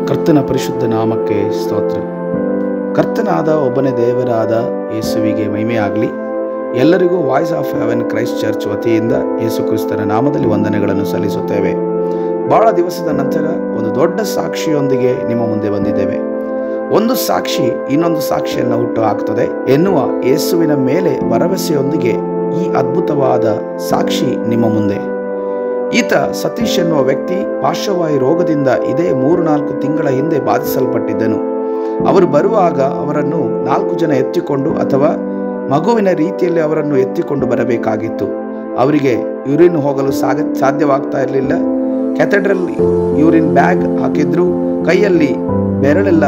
ಕರ್ತನ ಪರಿಶುದ್ಧ ನಾಮಕ್ಕೆ ಸ್ತೋತ್ರ ಕರ್ತನಾದ ಒಬ್ಬನೇ ದೇವರಾದ ಯೇಸುವಿಗೆ ಮಹಿಮೆಯಾಗಲಿ ಎಲ್ಲರಿಗೂ voice of heaven Christ church ವತಿಯಿಂದ ಯೇಸು ಕ್ರಿಸ್ತನ ನಾಮದಲ್ಲಿ ವಂದನೆಗಳನ್ನು ಸಲ್ಲಿಸುತ್ತೇವೆ ಬಹಳ ದಿವಸದ ನಂತರ ಒಂದು ದೊಡ್ಡ ಸಾಕ್ಷಿಯೊಂದಿಗೆ ನಿಮ್ಮ ಮುಂದೆ ಬಂದಿದ್ದೇವೆ ಒಂದು ಸಾಕ್ಷಿ ಇನ್ನೊಂದು ಸಾಕ್ಷಿಯನ್ನು ಹುಟ್ಟು ಹಾಕ್ತದೆ ಎನ್ನುವ ಯೇಸುವಿನ ಮೇಲೆ ಭರವಸೆಯೊಂದಿಗೆ ಈ ಅದ್ಭುತವಾದ ಸಾಕ್ಷಿ ನಿಮ್ಮ ಮುಂದೆ ಈತ ಸತೀಶ್ ಎನ್ನುವ ವ್ಯಕ್ತಿ ಪಾರ್ಶ್ವವಾಯು ರೋಗದಿಂದ ಇದೇ ಮೂರು ನಾಲ್ಕು ತಿಂಗಳ ಹಿಂದೆ ಬಾಧಿಸಲ್ಪಟ್ಟಿದ್ದನು ಅವರು ಬರುವಾಗ ಅವರನ್ನು ನಾಲ್ಕು ಜನ ಎತ್ತಿಕೊಂಡು ಅಥವಾ ಮಗುವಿನ ರೀತಿಯಲ್ಲಿ ಅವರನ್ನು ಎತ್ತಿಕೊಂಡು ಬರಬೇಕಾಗಿತ್ತು ಅವರಿಗೆ ಯೂರಿನ್ ಹೋಗಲು ಸಾಗ ಸಾಧ್ಯವಾಗ್ತಾ ಇರಲಿಲ್ಲ ಕ್ಯಾಥೆಡ್ರಲ್ ಯೂರಿನ್ ಬ್ಯಾಗ್ ಹಾಕಿದ್ರು ಕೈಯಲ್ಲಿ ಬೆರಳೆಲ್ಲ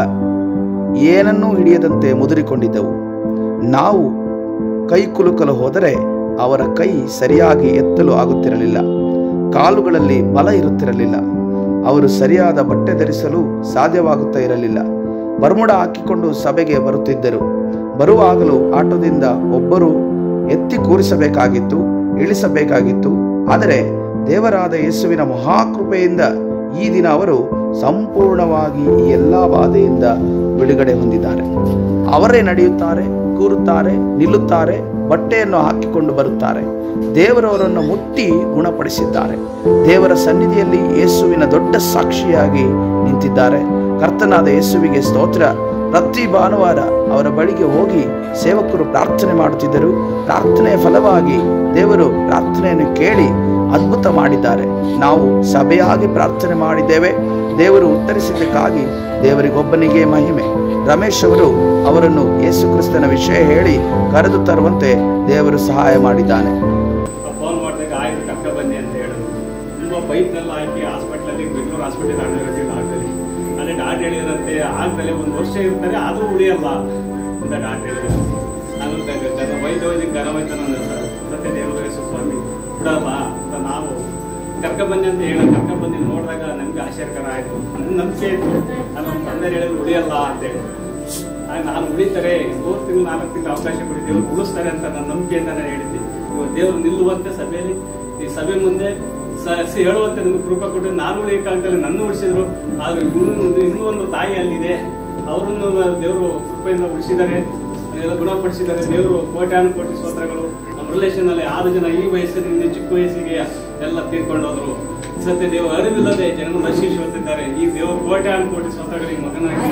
ಏನನ್ನೂ ಹಿಡಿಯದಂತೆ ಮುದುರಿಕೊಂಡಿದ್ದವು ನಾವು ಕೈ ಕುಲುಕಲು ಹೋದರೆ ಅವರ ಕೈ ಸರಿಯಾಗಿ ಎತ್ತಲು ಆಗುತ್ತಿರಲಿಲ್ಲ ಕಾಲುಗಳಲ್ಲಿ ಬಲ ಇರುತ್ತಿರಲಿಲ್ಲ ಅವರು ಸರಿಯಾದ ಬಟ್ಟೆ ಧರಿಸಲು ಸಾಧ್ಯವಾಗುತ್ತಾ ಇರಲಿಲ್ಲ ಬರ್ಮುಡ ಹಾಕಿಕೊಂಡು ಸಭೆಗೆ ಬರುತ್ತಿದ್ದರು ಬರುವಾಗಲೂ ಆಟೋದಿಂದ ಒಬ್ಬರು ಎತ್ತಿ ಕೂರಿಸಬೇಕಾಗಿತ್ತು ಇಳಿಸಬೇಕಾಗಿತ್ತು ಆದರೆ ದೇವರಾದ ಯೇಸುವಿನ ಮಹಾಕೃಪೆಯಿಂದ ಈ ದಿನ ಅವರು ಸಂಪೂರ್ಣವಾಗಿ ಈ ಎಲ್ಲ ಬಾಧೆಯಿಂದ ಬಿಡುಗಡೆ ಹೊಂದಿದ್ದಾರೆ ಅವರೇ ನಡೆಯುತ್ತಾರೆ ಕೂರುತ್ತಾರೆ ನಿಲ್ಲುತ್ತಾರೆ ಬಟ್ಟೆಯನ್ನು ಹಾಕಿಕೊಂಡು ಬರುತ್ತಾರೆ ದೇವರವರನ್ನು ಮುಟ್ಟಿ ಗುಣಪಡಿಸಿದ್ದಾರೆ ದೇವರ ಸನ್ನಿಧಿಯಲ್ಲಿ ಯೇಸುವಿನ ದೊಡ್ಡ ಸಾಕ್ಷಿಯಾಗಿ ನಿಂತಿದ್ದಾರೆ ಕರ್ತನಾದ ಯೇಸುವಿಗೆ ಸ್ತೋತ್ರ ಪ್ರತಿ ಭಾನುವಾರ ಅವರ ಬಳಿಗೆ ಹೋಗಿ ಸೇವಕರು ಪ್ರಾರ್ಥನೆ ಮಾಡುತ್ತಿದ್ದರು ಪ್ರಾರ್ಥನೆಯ ಫಲವಾಗಿ ದೇವರು ಪ್ರಾರ್ಥನೆಯನ್ನು ಕೇಳಿ ಅದ್ಭುತ ಮಾಡಿದ್ದಾರೆ ನಾವು ಸಭೆಯಾಗಿ ಪ್ರಾರ್ಥನೆ ಮಾಡಿದ್ದೇವೆ ದೇವರು ಉತ್ತರಿಸಿದ್ದಕ್ಕಾಗಿ ದೇವರಿಗೊಬ್ಬನಿಗೆ ಮಹಿಮೆ ರಮೇಶ್ ಅವರು ಅವರನ್ನು ಯೇಸು ಕ್ರಿಸ್ತನ ವಿಷಯ ಹೇಳಿ ಕರೆದು ತರುವಂತೆ ದೇವರು ಸಹಾಯ ಮಾಡಿದ್ದಾನೆ ಫೋನ್ ಮಾಡಿದಾಗ ಆಯ್ತು ಕರ್ಕ ಬನ್ನಿ ಅಂತ ಹೇಳಿದ್ರು ತುಂಬ ಪೈಪ್ನೆಲ್ಲ ಹಾಕಿ ಹಾಸ್ಪಿಟ್ಲಲ್ಲಿ ಬೆಂಗಳೂರು ಹಾಸ್ಪಿಟಲ್ ಆಗಿರೋದು ಆಗಲಿ ಅದೇ ಡಾಟ್ ಹೇಳಿದ್ರಂತೆ ಆಗದಲ್ಲಿ ಒಂದು ವರ್ಷ ಇರ್ತಾರೆ ಆದರೂ ಉಳಿಯಲ್ಲ ಅಂತ ಡಾಟ್ ಹೇಳಿದ್ರು ನಾನು ಗ- ಗ- ಗನ ವೈದ್ಯ ವೈದ್ಯ ಘನ ವೈದ್ಯ ನನ್ನ ಸರ್ ಸತ್ಯ ದೇವರು ಯೇಸು ಸ್ವಾಮಿ ಬಿಡಲ್ಲ ಅಂತ ನಾವು ಕರ್ಕ ಬನ್ನಿ ಅಂತ ಹೇಳಿ ಕರ್ಕ ಬಂದು ನೋಡಿದಾಗ ನಮ್ಗೆ ಆಶ್ಚರ್ಯಕರ ಆಯಿತು ನನ್ನ ನಂಬಿಕೆ ಇತ್ತು ನಾನು ನಮ್ಮ ತಂದೆ ಹೇಳಿದ್ರು ಉಳಿಯಲ್ಲ ಅಂತೇಳಿ ಆಗ ನಾನು ಉಳಿತಾರೆ ಮೂರು ತಿಂಗಳು ನಾಲ್ಕು ತಿಂಗಳು ಅವಕಾಶ ಕೊಡಿ ದೇವರು ಉಳಿಸ್ತಾರೆ ಅಂತ ನನ್ನ ನಂಬಿಕೆಯಿಂದ ನಾನು ಹೇಳಿದ್ದೆ ಇವಾಗ ದೇವರು ನಿಲ್ಲುವಂತೆ ಸಭೆಯಲ್ಲಿ ಈ ಸಭೆ ಮುಂದೆ ಸ- ಸ- ಹೇಳುವಂತೆ ನಮ್ಗೆ ಕೃಪ ಕೊಟ್ಟು ನಾನು ಉಳಿಯಕ್ಕಾಗದಲ್ಲಿ ನನ್ನ ಉಳಿಸಿದ್ರು ಆದ್ರೆ ಇನ್ನೂ ಇನ್ನೂ ಒಂದು ತಾಯಿ ಅಲ್ಲಿದೆ ಅವರನ್ನು ದೇವರು ಕೃಪೆಯಿಂದ ಉಳಿಸಿದ್ದಾರೆ ಎಲ್ಲ ಗುಣಪಡಿಸಿದ್ದಾರೆ ದೇವರು ಕೋಟ್ಯಾನು ಕೋಟಿ ಸ್ತೋತ್ರಗಳು ನಮ್ಮ ರಿಲೇಷನ್ ಅಲ್ಲಿ ಆರು ಜನ ಈ ವಯಸ್ಸಿನಿಂದ ಚಿಕ್ಕ ವಯಸ್ಸಿಗೆ ಎಲ್ಲ ತೀರ್ಕೊಂಡೋದ್ರು ಸತ್ಯ ದೇವರು ಅರಿವಿಲ್ಲದೆ ಜನರು ನಶಿಸುತ್ತಿದ್ದಾರೆ ಈ ದೇವರು ಕೋಟ್ಯಾನು ಕೋಟಿ ಸ್ತೋತ್ರಗಳಿಗೆ ಮಗನಾಗಿ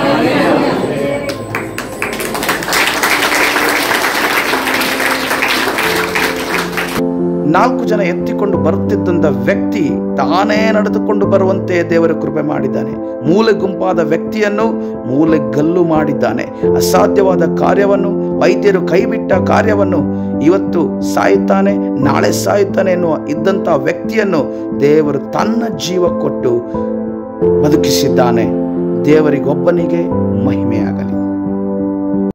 ನಾಲ್ಕು ಜನ ಎತ್ತಿಕೊಂಡು ಬರುತ್ತಿದ್ದಂಥ ವ್ಯಕ್ತಿ ತಾನೇ ನಡೆದುಕೊಂಡು ಬರುವಂತೆ ದೇವರು ಕೃಪೆ ಮಾಡಿದ್ದಾನೆ ಮೂಲೆ ಗುಂಪಾದ ವ್ಯಕ್ತಿಯನ್ನು ಮೂಲೆಗಲ್ಲು ಮಾಡಿದ್ದಾನೆ ಅಸಾಧ್ಯವಾದ ಕಾರ್ಯವನ್ನು ವೈದ್ಯರು ಕೈಬಿಟ್ಟ ಕಾರ್ಯವನ್ನು ಇವತ್ತು ಸಾಯುತ್ತಾನೆ ನಾಳೆ ಸಾಯುತ್ತಾನೆ ಎನ್ನುವ ಇದ್ದಂಥ ವ್ಯಕ್ತಿಯನ್ನು ದೇವರು ತನ್ನ ಜೀವ ಕೊಟ್ಟು ಬದುಕಿಸಿದ್ದಾನೆ ದೇವರಿಗೊಬ್ಬನಿಗೆ ಮಹಿಮೆಯಾಗಲಿ